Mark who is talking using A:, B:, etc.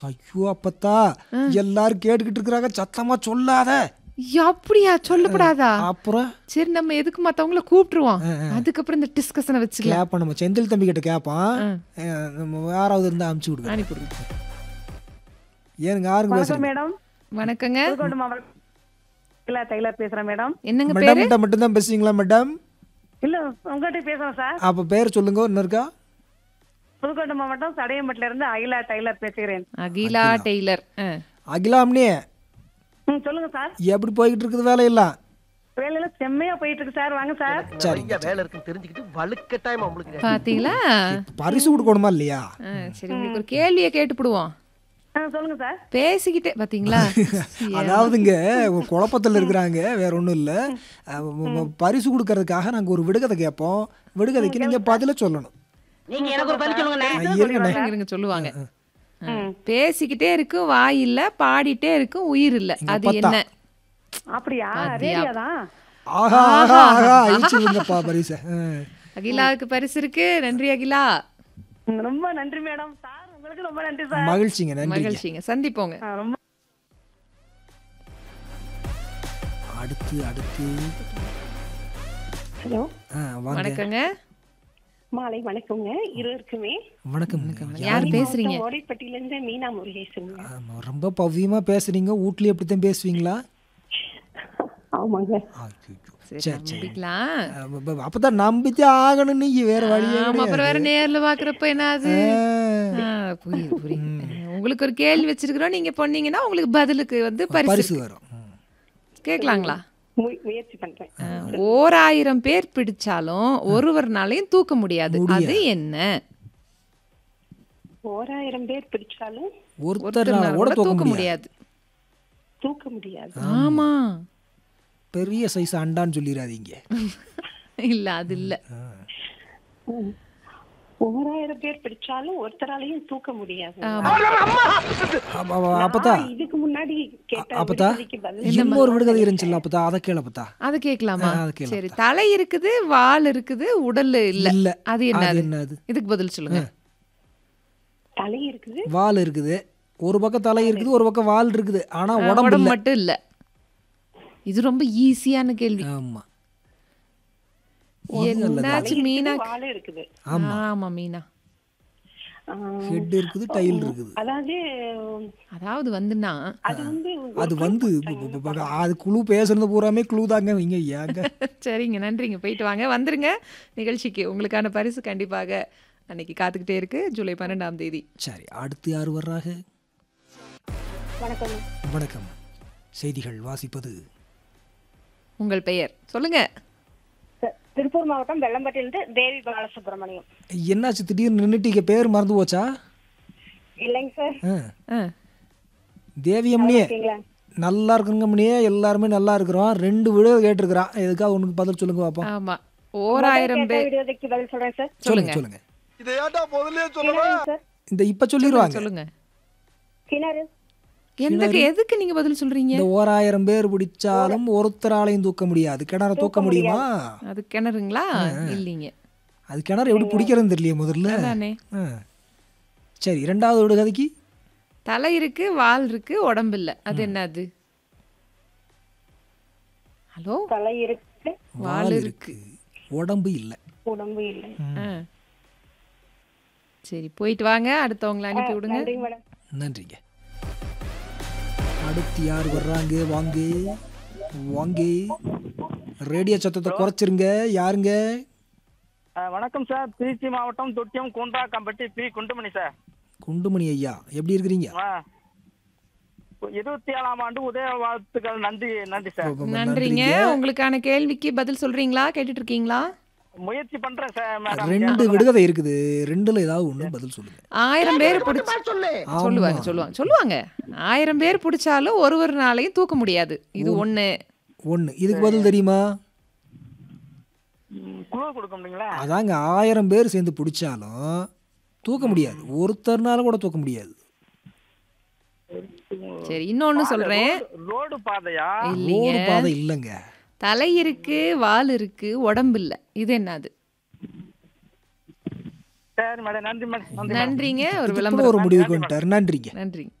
A: ஐயோ அப்பத்தா எல்லாரும் கேட்டுக்கிட்டு இருக்கிறாங்க சத்தமா சொல்லாத
B: அப்படியா சொல்லப்படாதா
A: அப்புறம்
B: சரி நம்ம எதுக்கு மத்தவங்கள கூப்பிட்டுருவோம் அதுக்கப்புறம் இந்த டிஸ்கஷனை வச்சுக்கலாம்
A: கேட்பான் நம்ம செந்தில் தம்பி கிட்ட கேட்பான் அஹ் நம்ம யாராவது இருந்தா அமுச்சு விடுங்க
B: அனுப்பிவிடுங்க
A: ஏனுங்க யாருங்க
C: வணக்கம்
A: பேசுறீங்க
C: மேடம்
B: வணக்கங்க
C: புதுக்கோட்டை மாவட்டம் இல்ல டெய்லர் பேசுறேன் மேடம்
B: என்னங்க
A: மேடம்
B: பேரு
A: கிட்ட மட்டும்தான் பேசுவீங்களா மேடம்
C: இல்ல உங்ககிட்ட பேசுறேன் சார்
A: அப்ப பேர் சொல்லுங்க இன்னும் இருக்கா
C: புதுக்கோட்டை மாவட்டம் சடையம்பட்டில இருந்து அகிலா டெய்லர் பேசுகிறேன்
B: அகிலா டெய்லர் ஆ.
A: அகிலாம்னே
C: ம் சொல்லுங்க சார்
A: எப்படி போய்கிட்டு இருக்குது வேலையெல்லாம்
C: வேலையில செம்மையா போயிட்டு இருக்கு சார் வாங்க சார்
A: சரி
D: நிறைய வேலை இருக்குன்னு தெரிஞ்சுக்கிட்டு வலுக்கட்டாயமா உங்களுக்கு
B: பாத்தீங்களா
A: பரிசு கொடுக்கணுமா இல்லையா
B: ஆ, சரி உங்களுக்கு ஒரு கேள்வியை கேட்டுப்பிடுவோம்
C: ஆ, சொல்லுங்க சார்
B: பேசிக்கிட்டே பாத்தீங்களா
A: அதாவதுங்க ஒரு குழப்பத்தில் இருக்கிறாங்க வேற ஒன்றும் இல்லை பரிசு கொடுக்கறதுக்காக நாங்கள் ஒரு விடுகதை கேட்போம் விடுகதைக்கு நீங்கள் பதில சொல்லணும்
D: நீங்க எனக்கு ஒரு பதில் சொல்லுங்க
A: ஆ, இருங்கண்ணே
B: இருங்க, இருங்க சொல்லுவாங்க ஆ, பேசிக்கிட்டே இருக்கும் வாய் இல்ல பாடிட்டே இருக்கும் உயிர் இல்ல அது
A: பத்தா.
B: என்ன
C: அப்படியா
B: பாத்தியா?
C: ரேடியா தான்
A: ஆஹா ஆஹா ஆஹா அழிச்சுருங்கப்பா பரிசை ஆ.
B: அகிலாவுக்கு பரிசு இருக்கு நன்றி அகிலா
C: ம், ரொம்ப நன்றி மேடம் சார் உங்களுக்கு ரொம்ப நன்றி சார்
A: மகிழ்ச்சிங்க நன்றி
B: மகிழ்ச்சிங்க சந்திப்போங்க
C: ஆ, ரொம்ப
A: அடுத்து அடுத்து
E: ஹலோ
A: ஆ வாங்க
B: வணக்கங்க
E: மாலை வணக்கங்க இருவருக்குமே
A: வணக்கம்
B: யார் பேசுறீங்க
E: ஓடைப்பட்டியில இருந்து மீனா முருகேசனுங்க
A: ஆமா, ரொம்ப பவ்யமா பேசுறீங்க வீட்லயே அப்படித்தான் பேசுவீங்களா
E: ஆமாங்க
A: ஐயோ.
B: சரி
A: சரி சரி
B: நம்பிக்கலாம்
A: ஆ, ப- ப- அப்பதான் நம்பித்தான் ஆகணும் நீங்க வேற வழியே
B: ஆமா அப்புறம் வேற நேர்ல பாக்குறப்ப என்னது
A: கிடையாது.
B: ஆ, புரியுது புரியுது உங்களுக்கு ஒரு கேள்வி வச்சிருக்கிறோம் நீங்க பண்ணீங்கன்னா உங்களுக்கு பதிலுக்கு வந்து பரிசு
A: பரிசு வரும் ம்.
B: கேட்கலாங்களா
E: மு- முயற்சி பண்றேன்
B: ஆ, ஓர் ஆயிரம் பேர் பிடிச்சாலும் ஒருவர்னாலையும் தூக்க முடியாது அது என்ன
E: ஓராயிரம் பேர் பிடிச்சாலும்
A: ஒருத்தர்னால
B: ஒருத்தர்னால
A: கூட
B: கூட
A: தூக்க
B: தூக்க
A: முடியாது
B: முடியாது
E: தூக்க முடியாது
B: ஆமா
A: பெரிய சைஸ் அண்டான்னு சொல்லிடாதீங்க
B: இல்ல அது இல்ல
E: ம். ஓராயிரம் பேர் பிடிச்சாலும் ஒருத்தராலையும் தூக்க முடியாது
A: அப்ப- அப்ப- அப்பத்தா
E: நான் இதுக்கு முன்னாடி கேட்ட
A: அப்பத்தா
E: விடுகதைக்கு பதில்
A: இன்னொரு விடுகதை இருந்துச்சுல்ல அப்பத்தா அதை கேள அப்பத்தா
B: அது கேட்கலாமா
A: ஆ, அது கேளு.
B: சரி தலை இருக்குது வால் இருக்குது உடல் இல்ல
A: இல்ல
B: அது
A: அது
B: என்னது
A: என்னது
B: இதுக்கு பதில் சொல்லுங்க
E: தலை இருக்குது
A: வால் இருக்குது ஒரு பக்கம் தலை இருக்குது ஒரு பக்கம் வால் இருக்குது ஆனா உடம்பு
B: உடம்பு
A: இல்ல
B: மட்டும் இல்ல இது ரொம்ப ஈஸியான கேள்வி
A: ஆமா
B: என்னாச்சு மீனா
E: வாழை இருக்குது
B: ஆமா மீனா
E: ஆ,
A: ஹெட் இருக்குது டைல் இருக்குது
E: அதாவது
B: அதாவது வந்துன்னா
E: அது வந்து
A: அது வந்து ப- ப- ப- அது குழு பேசுறது பூராமே குழு தாங்க இங்க ஏங்க
B: சரிங்க நன்றிங்க போயிட்டு வாங்க வந்துருங்க நிகழ்ச்சிக்கு உங்களுக்கான பரிசு கண்டிப்பாக அன்னைக்கு காத்துக்கிட்டே இருக்கு ஜூலை பன்னெண்டாம் தேதி
A: சரி அடுத்து யார் வர்றாங்க
E: வணக்கம்
A: வணக்கம் செய்திகள் வாசிப்பது
B: உங்கள் பெயர் சொல்லுங்க
F: தி- திருப்பூர் மாவட்டம் வெள்ளம்பட்டியிலிருந்து தேவி பாலசுப்ரமணியம்
A: என்னாச்சு திடீர்னு நின்னுட்டீங்க பேர் மறந்து போச்சா
F: இல்லைங்க சார்
A: ஆ.
B: ஆ,
A: தேவியம்னியே
F: இருக்கீங்களா
A: நல்லா இருக்குங்கம்னியே எல்லாருமே நல்லா இருக்கிறோம் ரெண்டு வீடு கேட்டிருக்கிறான் எதுக்காக உனக்கு பதில் சொல்லுங்க பாப்போம்
B: ஆமா ஓராயிரம்
F: கேட்ட
B: பேர்
F: விடுவதைக்கு பதில் சொல்றேன் சார்
A: சொல்லுங்க சொல்லுங்க
D: இதை ஏன்டா முதல்ல
F: கிணறு சார்
A: இந்த இப்ப சொல்லிடுவாங்க
B: சொல்லுங்க
F: கிணறு
B: எந்த எதுக்கு நீங்க பதில் சொல்றீங்க
A: இந்த ஓராயிரம் பேர் பிடிச்சாலும் ஒருத்தராலையும் தூக்க முடியாது கிணற தூக்க முடியுமா
B: அது கிணறுங்களா இல்லைங்க
A: அது கிணறு எப்படி பிடிக்கிறதுன்னு தெரியலையே முதல்ல
B: அதானே
A: ஆ. சரி ரெண்டாவது வீடு கதைக்கு
B: தலை இருக்கு வால் இருக்கு உடம்பு இல்ல அது என்னது ஹலோ
F: தலை இருக்கு
A: வால் இருக்கு உடம்பு இல்லை
F: உடம்பு இல்லை
B: ஆ. சரி போயிட்டு வாங்க அடுத்தவங்களை அனுப்பி விடுங்க
F: நன்றிங்க மேடம்
A: நன்றிங்க அடுத்து யார் வர்றாங்க வாங்க வாங்க ரேடியோ சத்தத்தை குறைச்சிருங்க யாருங்க
G: ஆ, வணக்கம் சார் திருச்சி மாவட்டம் தொட்டியம் கூண்டா கம்பட்டி பி குண்டுமணி சார்
A: குண்டுமணி ஐயா எப்படி இருக்கிறீங்க
G: ஆ இருபத்தி ஏழாம் ஆண்டு உதய வாழ்த்துக்கள் நன்றி நன்றி சார்
A: ரொம்ப
B: நன்றிங்க உங்களுக்கான கேள்விக்கு பதில் சொல்றீங்களா கேட்டுட்டு இருக்கீங்களா
G: முயற்சி பண்றேன் சார் மேடம்
A: ரெண்டு விடுகதை இருக்குது ரெண்டுல ஏதாவது ஒண்ணு பதில் சொல்லுங்க
B: ஆயிரம் பேர் பிடிச்சி
D: சொல்லு
B: சொல்லுவாங்க சொல்லுவாங்க சொல்லுவாங்க ஆயிரம் பேர் பிடிச்சாலும் ஒருவர்னாலையும் தூக்க முடியாது இது ஒண்ணு
A: ஒண்ணு இதுக்கு பதில் தெரியுமா
G: ம், குழு கொடுக்க முடியுங்களா
A: அதாங்க ஆயிரம் பேர் சேர்ந்து பிடிச்சாலும் தூக்க முடியாது ஒருத்தர்னால கூட தூக்க முடியாது
B: சரி இன்னொன்னு சொல்றேன்
G: ரோடு பாதையா
B: இல்லைங்க
A: ரோடு பாதை இல்லைங்க
B: தலை இருக்கு வால் இருக்கு உடம்பு இல்ல இது என்னது
G: சரி மேடம் நன்றி மேடம் நன்றி மேடம்.
B: நன்றிங்க ஒரு
A: இதுக்குள்ள
B: விளம்பரம்
A: ஒரு முடிவுக்கு வந்துட்டார் நன்றிங்க
B: நன்றி